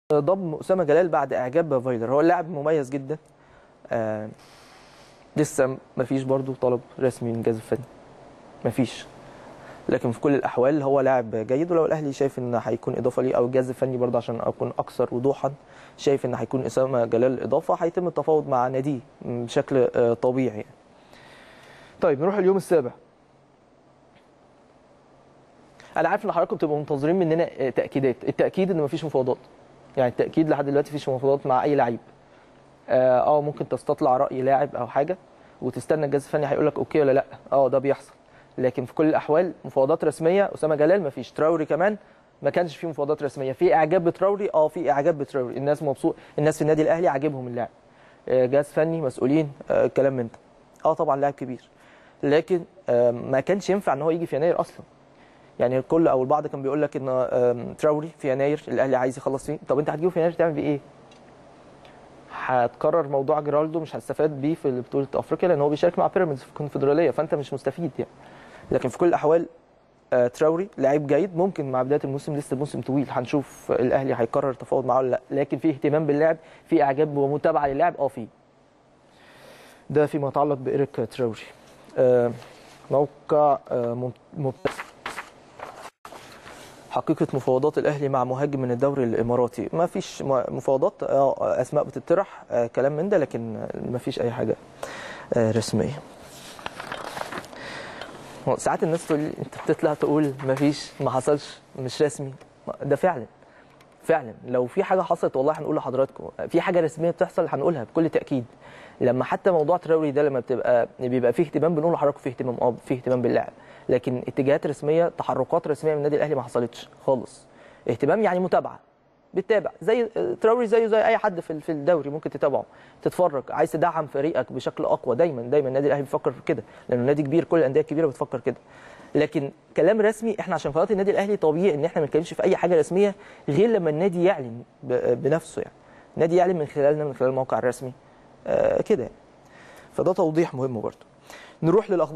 ضم اسامه جلال بعد اعجاب فايلر هو اللاعب مميز جدا آه لسه مفيش برضو طلب رسمي من الجهاز الفني مفيش لكن في كل الاحوال هو لاعب جيد ولو الاهلي شايف ان هيكون اضافه ليه او الجهاز الفني برضه عشان اكون اكثر وضوحا شايف ان هيكون اسامه جلال اضافه هيتم التفاوض مع ناديه بشكل آه، طبيعي يعني. طيب نروح اليوم السابع انا عارف ان حضراتكم بتبقوا منتظرين مننا آه، تاكيدات التاكيد ان مفيش مفاوضات يعني التاكيد لحد دلوقتي مفيش مفاوضات مع اي لعيب اه آه، ممكن تستطلع راي لاعب او حاجه وتستنى الجهاز الفني هيقول لك اوكي ولا لا اه ده بيحصل لكن في كل الاحوال مفاوضات رسميه اسامه جلال مفيش تراوري كمان ما كانش في مفاوضات رسميه في اعجاب بتراوري اه في اعجاب بتراوري الناس مبسوط الناس في النادي الاهلي عاجبهم اللاعب آه، جهاز فني مسؤولين آه، كلام من ده اه طبعا لاعب كبير لكن آه، ما كانش ينفع ان هو يجي في يناير اصلا يعني الكل او البعض كان بيقول لك ان آم، تراوري في يناير الاهلي عايز يخلص فيه طب انت هتجيبه في يناير تعمل بيه ايه هتكرر موضوع جيرالدو مش هتستفاد بيه في بطوله افريقيا لان هو بيشارك مع بيراميدز في الكونفدراليه فانت مش مستفيد يعني لكن في كل الاحوال آه، تراوري لعيب جيد ممكن مع بدايه الموسم لسه الموسم طويل هنشوف الاهلي هيقرر التفاوض معاه ولا لا لكن في اهتمام باللاعب في اعجاب ومتابعه للاعب اه في ده فيما يتعلق بإيريك تراوري آه، موقع آه، مم- ممتاز حقيقة مفاوضات الأهلي مع مهاجم من الدوري الإماراتي ما فيش م- مفاوضات آه، أسماء بتطرح آه، كلام من ده لكن ما فيش أي حاجة آه، رسمية هو ساعات الناس تقول لي أنت بتطلع تقول ما فيش ما حصلش مش رسمي ده فعلا فعلا لو في حاجه حصلت والله هنقول لحضراتكم في حاجه رسميه بتحصل هنقولها بكل تاكيد لما حتى موضوع تراوري ده لما بتبقى بيبقى فيه اهتمام بنقول لحضراتكم فيه اهتمام اه فيه اهتمام باللاعب لكن اتجاهات رسميه تحركات رسميه من النادي الاهلي ما حصلتش خالص اهتمام يعني متابعه بتتابع زي تراوري زيه زي اي حد في في الدوري ممكن تتابعه تتفرج عايز تدعم فريقك بشكل اقوى دايما دايما النادي الاهلي بيفكر في كده لانه نادي كبير كل الانديه الكبيره بتفكر كده لكن كلام رسمي احنا عشان قناه النادي الاهلي طبيعي ان احنا ما نتكلمش في اي حاجه رسميه غير لما النادي يعلن ب- بنفسه يعني النادي يعلن من خلالنا من خلال الموقع الرسمي آه كده يعني. فده توضيح مهم برضه نروح للاخبار